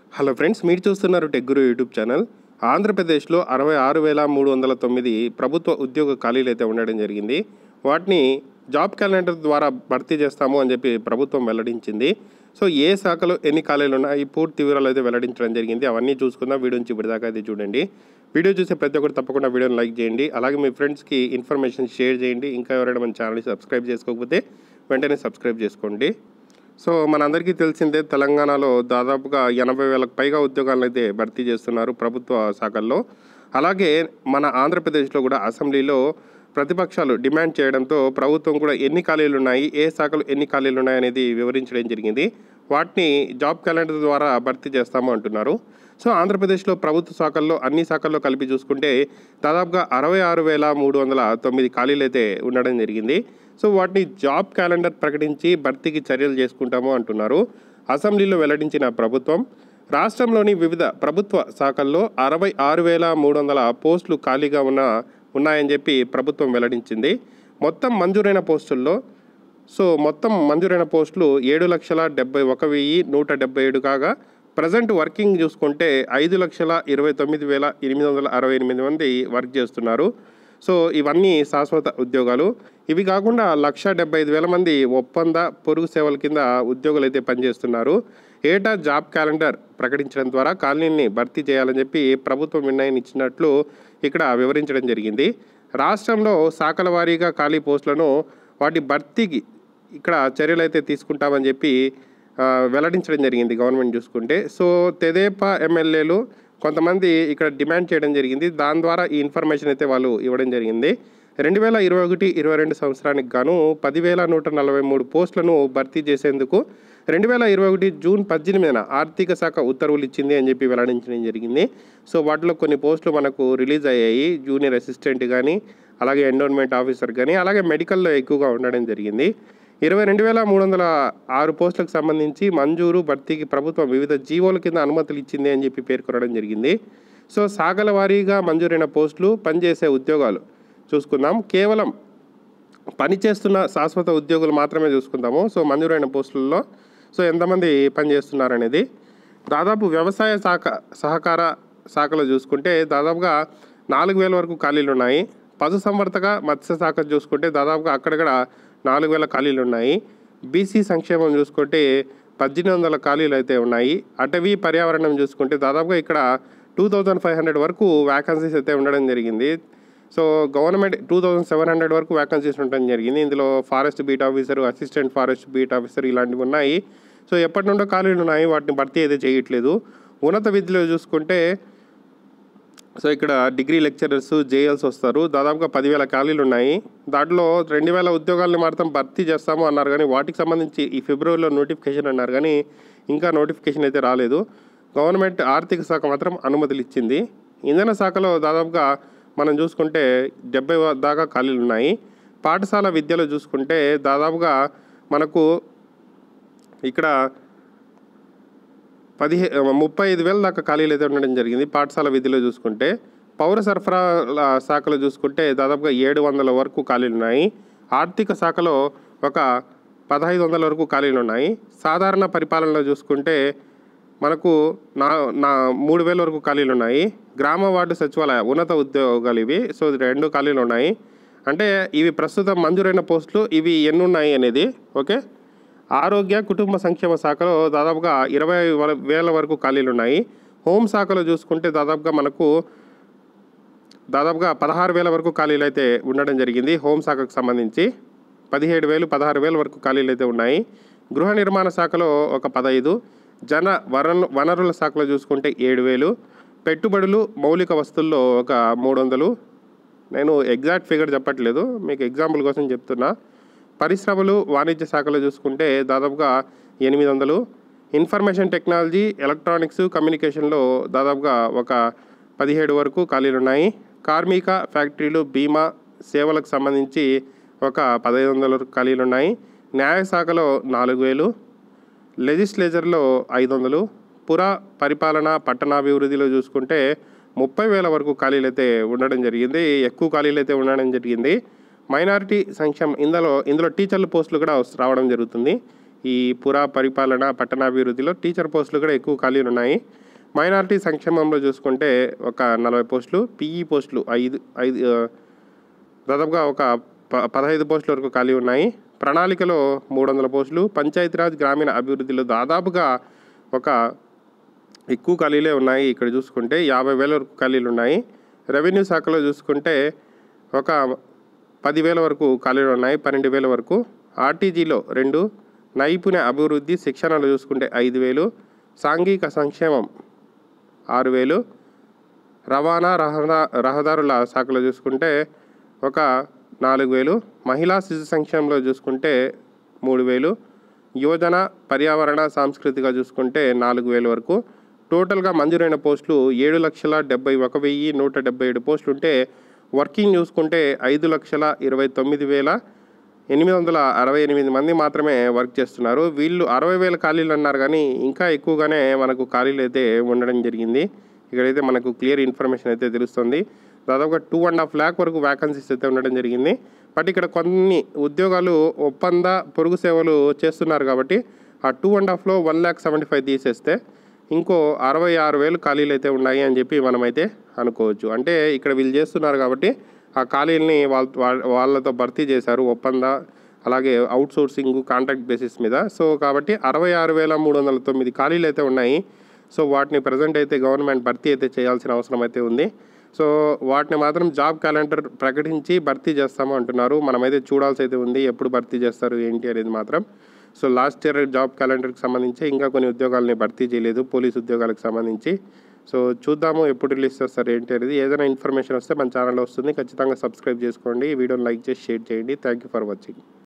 hello friends మీరు చూస్తున్నారు tech గురు YouTube channel ఆంధ్రప్రదేశ్లో అరవై ఆరు వేల మూడు వందల తొమ్మిది ప్రభుత్వ ఉద్యోగ ఖాళీలు అయితే ఉండడం జరిగింది వాటిని జాబ్ క్యాలెండర్ ద్వారా భర్తీ చేస్తాము అని చెప్పి ప్రభుత్వం వెల్లడించింది సో ఏ శాఖలో ఎన్ని ఖాళీలు ఉన్నాయి పూర్తి వివరాలు అయితే వెల్లడించడం జరిగింది అవన్నీ చూసుకుందాం వీడియో నుంచి ఇప్పటిదాకా అయితే చూడండి వీడియో చూసే ప్రతి ఒక్కరు తప్పకుండా వీడియోని లైక్ చేయండి అలాగే మీ ఫ్రెండ్స్కి ఇన్ఫర్మేషన్ షేర్ చేయండి ఇంకా ఎవరైనా మన ఛానల్ని సబ్స్క్రైబ్ చేసుకోకపోతే వెంటనే సబ్స్క్రైబ్ చేసుకోండి సో మనందరికీ తెలిసిందే తెలంగాణలో దాదాపుగా ఎనభై వేలకు పైగా ఉద్యోగాలను అయితే భర్తీ చేస్తున్నారు ప్రభుత్వ శాఖల్లో అలాగే మన ఆంధ్రప్రదేశ్లో కూడా అసెంబ్లీలో ప్రతిపక్షాలు డిమాండ్ చేయడంతో ప్రభుత్వం కూడా ఎన్ని ఖాళీలు ఉన్నాయి ఏ శాఖలు ఎన్ని ఖాళీలు ఉన్నాయి అనేది వివరించడం జరిగింది వాటిని జాబ్ క్యాలెండర్ ద్వారా భర్తీ చేస్తాము అంటున్నారు సో ఆంధ్రప్రదేశ్లో ప్రభుత్వ శాఖల్లో అన్ని శాఖల్లో కలిపి చూసుకుంటే దాదాపుగా అరవై ఆరు వేల మూడు వందల తొమ్మిది ఖాళీలు అయితే ఉండడం జరిగింది సో వాటిని జాబ్ క్యాలెండర్ ప్రకటించి భర్తీకి చర్యలు చేసుకుంటాము అంటున్నారు అసెంబ్లీలో వెల్లడించిన ప్రభుత్వం రాష్ట్రంలోని వివిధ ప్రభుత్వ శాఖల్లో అరవై ఆరు వేల మూడు వందల పోస్టులు ఖాళీగా ఉన్న ఉన్నాయని చెప్పి ప్రభుత్వం వెల్లడించింది మొత్తం మంజూరైన పోస్టుల్లో సో మొత్తం మంజూరైన పోస్టులు ఏడు లక్షల డెబ్బై ఒక వెయ్యి నూట డెబ్బై ఏడు కాగా ప్రజెంట్ వర్కింగ్ చూసుకుంటే ఐదు లక్షల ఇరవై తొమ్మిది వేల ఎనిమిది వందల అరవై ఎనిమిది మంది వర్క్ చేస్తున్నారు సో ఇవన్నీ శాశ్వత ఉద్యోగాలు ఇవి కాకుండా లక్ష డెబ్బై ఐదు వేల మంది ఒప్పంద పొరుగు సేవల కింద ఉద్యోగులు అయితే పనిచేస్తున్నారు ఏటా జాబ్ క్యాలెండర్ ప్రకటించడం ద్వారా ఖాళీని భర్తీ చేయాలని చెప్పి ప్రభుత్వం నిర్ణయం ఇచ్చినట్లు ఇక్కడ వివరించడం జరిగింది రాష్ట్రంలో శాఖల వారీగా ఖాళీ పోస్టులను వాటి భర్తీకి ఇక్కడ చర్యలు అయితే తీసుకుంటామని చెప్పి ఆ, వెల్లడించడం జరిగింది గవర్నమెంట్ చూసుకుంటే సో తెదేపా ఎమ్మెల్యేలు కొంతమంది ఇక్కడ డిమాండ్ చేయడం జరిగింది దాని ద్వారా ఈ ఇన్ఫర్మేషన్ అయితే వాళ్ళు ఇవ్వడం జరిగింది రెండు వేల ఇరవై ఒకటి ఇరవై రెండు సంవత్సరానికి గాను పదివేల నూట నలభై మూడు పోస్టులను భర్తీ చేసేందుకు రెండు వేల ఇరవై ఒకటి జూన్ పద్దెనిమిదిన ఆర్థిక శాఖ ఉత్తర్వులు ఇచ్చింది అని చెప్పి వెల్లడించడం జరిగింది సో వాటిలో కొన్ని పోస్టులు మనకు రిలీజ్ అయ్యాయి జూనియర్ అసిస్టెంట్ కానీ అలాగే ఎండోన్మెంట్ ఆఫీసర్ కానీ అలాగే మెడికల్లో ఎక్కువగా ఉండడం జరిగింది ఇరవై రెండు వేల మూడు వందల ఆరు పోస్టులకు సంబంధించి మంజూరు భర్తీకి ప్రభుత్వం వివిధ జీవోల కింద అనుమతులు ఇచ్చింది అని చెప్పి పేర్కొనడం జరిగింది సో శాఖల వారీగా మంజూరైన పోస్టులు పనిచేసే ఉద్యోగాలు చూసుకుందాం కేవలం పనిచేస్తున్న శాశ్వత ఉద్యోగులు మాత్రమే చూసుకుందాము సో మంజూరైన పోస్టులలో సో ఎంతమంది పనిచేస్తున్నారనేది దాదాపు వ్యవసాయ శాఖ సహకార శాఖలో చూసుకుంటే దాదాపుగా నాలుగు వేల వరకు ఖాళీలు ఉన్నాయి పశుసంవర్ధక మత్స్య శాఖ చూసుకుంటే దాదాపుగా అక్కడక్కడ నాలుగు వేల ఖాళీలు ఉన్నాయి బీసీ సంక్షేమం చూసుకుంటే పద్దెనిమిది వందల ఖాళీలు అయితే ఉన్నాయి అటవీ పర్యావరణం చూసుకుంటే దాదాపుగా ఇక్కడ టూ థౌజండ్ ఫైవ్ హండ్రెడ్ వరకు వ్యాకన్సీస్ అయితే ఉండడం జరిగింది so government two thousand seven hundred వరకు వ్యాకన్సీస్ ఉండడం జరిగింది ఇందులో forest beat officer assistant forest beat officer ఇలాంటివి ఉన్నాయి సో ఎప్పటి నుండో ఖాళీలు ఉన్నాయి వాటిని భర్తీ అయితే చేయట్లేదు ఉన్నత విద్యలో చూసుకుంటే సో ఇక్కడ డిగ్రీ లెక్చరర్స్ జేఎల్స్ వస్తారు దాదాపుగా పదివేల ఖాళీలు ఉన్నాయి దాంట్లో రెండు వేల ఉద్యోగాలను మాత్రం భర్తీ చేస్తాము అన్నారు కానీ వాటికి సంబంధించి ఈ ఫిబ్రవరిలో నోటిఫికేషన్ అన్నారు కానీ ఇంకా నోటిఫికేషన్ అయితే రాలేదు గవర్నమెంట్ ఆర్థిక శాఖ మాత్రం అనుమతులు ఇచ్చింది ఇంధన శాఖలో దాదాపుగా మనం చూసుకుంటే డెబ్బై దాకా ఖాళీలు ఉన్నాయి పాఠశాల విద్యలో చూసుకుంటే దాదాపుగా మనకు ఇక్కడ పదిహే ముప్పై ఐదు వేల దాకా ఖాళీలు అయితే ఉండడం జరిగింది పాఠశాల విధిలో చూసుకుంటే పౌర సరఫరాల శాఖలో చూసుకుంటే దాదాపుగా ఏడు వందల వరకు ఖాళీలు ఉన్నాయి ఆర్థిక శాఖలో ఒక పదహైదు వందల వరకు ఖాళీలు ఉన్నాయి సాధారణ పరిపాలనలో చూసుకుంటే మనకు నా నా మూడు వేల వరకు ఖాళీలు ఉన్నాయి గ్రామ వార్డు సచివాలయ ఉన్నత ఉద్యోగాలు ఇవి సో ఇది రెండు ఖాళీలు ఉన్నాయి అంటే ఇవి ప్రస్తుతం మంజూరైన పోస్టులు ఇవి ఎన్ని ఉన్నాయి అనేది ఓకే ఆరోగ్య కుటుంబ సంక్షేమ శాఖలో దాదాపుగా ఇరవై వల- వేల వరకు ఖాళీలు ఉన్నాయి హోం శాఖలో చూసుకుంటే దాదాపుగా మనకు దాదాపుగా పదహారు వేల వరకు ఖాళీలు అయితే ఉండడం జరిగింది హోం శాఖకు సంబంధించి పదిహేడు వేలు పదహారు వేల వరకు ఖాళీలు అయితే ఉన్నాయి గృహ నిర్మాణ శాఖలో ఒక పదహైదు జన వరణ వనరుల శాఖలో చూసుకుంటే ఏడు వేలు పెట్టుబడులు మౌలిక వస్తువుల్లో ఒక మూడు వందలు నేను ఎగ్జాక్ట్ ఫిగర్ చెప్పట్లేదు మీకు ఎగ్జాంపుల్ కోసం చెప్తున్నా పరిశ్రమలు వాణిజ్య శాఖలో చూసుకుంటే దాదాపుగా ఎనిమిది వందలు ఇన్ఫర్మేషన్ టెక్నాలజీ ఎలక్ట్రానిక్స్ కమ్యూనికేషన్లో దాదాపుగా ఒక పదిహేడు వరకు ఖాళీలు ఉన్నాయి కార్మిక ఫ్యాక్టరీలు బీమా సేవలకు సంబంధించి ఒక పదహైదు వందల వరకు ఖాళీలు ఉన్నాయి న్యాయశాఖలో నాలుగు వేలు లెజిస్లేచర్లో ఐదు వందలు పుర పరిపాలన పట్టణాభివృద్ధిలో చూసుకుంటే ముప్పై వేల వరకు ఖాళీలు అయితే ఉండడం జరిగింది ఎక్కువ ఖాళీలు అయితే ఉండడం జరిగింది మైనారిటీ సంక్షేమం ఇందులో ఇందులో టీచర్ల పోస్టులు కూడా వస్- రావడం జరుగుతుంది ఈ పురా పరిపాలన పట్టణాభివృద్ధిలో టీచర్ పోస్టులు కూడా ఎక్కువ ఖాళీలు ఉన్నాయి మైనారిటీ సంక్షేమంలో చూసుకుంటే ఒక నలభై పోస్టులు పీఈ పోస్టులు ఐదు ఐదు ఆ, దాదాపుగా ఒక ప పదహైదు పోస్టుల వరకు ఖాళీ ఉన్నాయి ప్రణాళికలో మూడు వందల పోస్టులు పంచాయతీరాజ్ గ్రామీణ అభివృద్ధిలో దాదాపుగా ఒక ఎక్కువ ఖాళీలే ఉన్నాయి ఇక్కడ చూసుకుంటే యాభై వేల వరకు ఖాళీలు ఉన్నాయి రెవెన్యూ శాఖలో చూసుకుంటే ఒక పదివేల వరకు ఖాళీలు ఉన్నాయి పన్నెండు వేల వరకు ఆర్టీజీలో రెండు నైపుణ్య అభివృద్ధి శిక్షణలో చూసుకుంటే ఐదు వేలు సాంఘిక సంక్షేమం ఆరు వేలు రవాణా రహదా రహదారుల శాఖలో చూసుకుంటే ఒక నాలుగు వేలు మహిళా శిశు సంక్షేమంలో చూసుకుంటే మూడు వేలు యువజన పర్యావరణ సాంస్కృతిక చూసుకుంటే నాలుగు వేల వరకు టోటల్గా మంజూరైన పోస్టులు ఏడు లక్షల డెబ్బై ఒక వెయ్యి నూట డెబ్బై ఏడు పోస్టులు ఉంటే వర్కింగ్ చూసుకుంటే ఐదు లక్షల ఇరవై తొమ్మిది వేల ఎనిమిది వందల అరవై ఎనిమిది మంది మాత్రమే వర్క్ చేస్తున్నారు వీళ్ళు అరవై వేల ఖాళీలు అన్నారు కానీ ఇంకా ఎక్కువగానే మనకు ఖాళీలు అయితే ఉండడం జరిగింది ఇక్కడైతే మనకు క్లియర్ ఇన్ఫర్మేషన్ అయితే తెలుస్తుంది దాదాపుగా టూ అండ్ హాఫ్ ల్యాక్ వరకు వ్యాకన్సీస్ అయితే ఉండడం జరిగింది బట్ ఇక్కడ కొన్ని ఉద్యోగాలు ఒప్పంద పొరుగు సేవలు చేస్తున్నారు కాబట్టి ఆ టూ అండ్ హాఫ్లో వన్ ల్యాక్ సెవెంటీ ఫైవ్ తీసేస్తే ఇంకో అరవై ఆరు వేలు ఖాళీలు అయితే ఉన్నాయి అని చెప్పి మనమైతే అనుకోవచ్చు అంటే ఇక్కడ వీళ్ళు చేస్తున్నారు కాబట్టి ఆ ఖాళీలని వాళ్ళ వాళ్ళ- వాళ్ళతో భర్తీ చేశారు ఒప్పంద అలాగే అవుట్ సోర్సింగ్ కాంట్రాక్ట్ బేసిస్ మీద సో కాబట్టి అరవై ఆరు వేల మూడు వందల తొమ్మిది ఖాళీలు అయితే ఉన్నాయి సో వాటిని ప్రజెంట్ అయితే గవర్నమెంట్ భర్తీ అయితే చేయాల్సిన అవసరం అయితే ఉంది సో వాటిని మాత్రం జాబ్ క్యాలెండర్ ప్రకటించి భర్తీ చేస్తాము అంటున్నారు మనమైతే చూడాల్సి అయితే ఉంది ఎప్పుడు భర్తీ చేస్తారు ఏంటి అనేది మాత్రం సో లాస్ట్ ఇయర్ జాబ్ క్యాలెండర్కి సంబంధించి ఇంకా కొన్ని ఉద్యోగాలని భర్తీ చేయలేదు పోలీస్ ఉద్యోగాలకు సంబంధించి సో చూద్దాము ఎప్పుడు రిలీజ్ చేస్తారు ఏంటి అనేది ఏదైనా ఇన్ఫర్మేషన్ వస్తే మన ఛానల్లో వస్తుంది ఖచ్చితంగా సబ్స్క్రైబ్ చేసుకోండి ఈ వీడియోని లైక్ చేసి షేర్ చేయండి థ్యాంక్ యూ ఫర్ వాచింగ్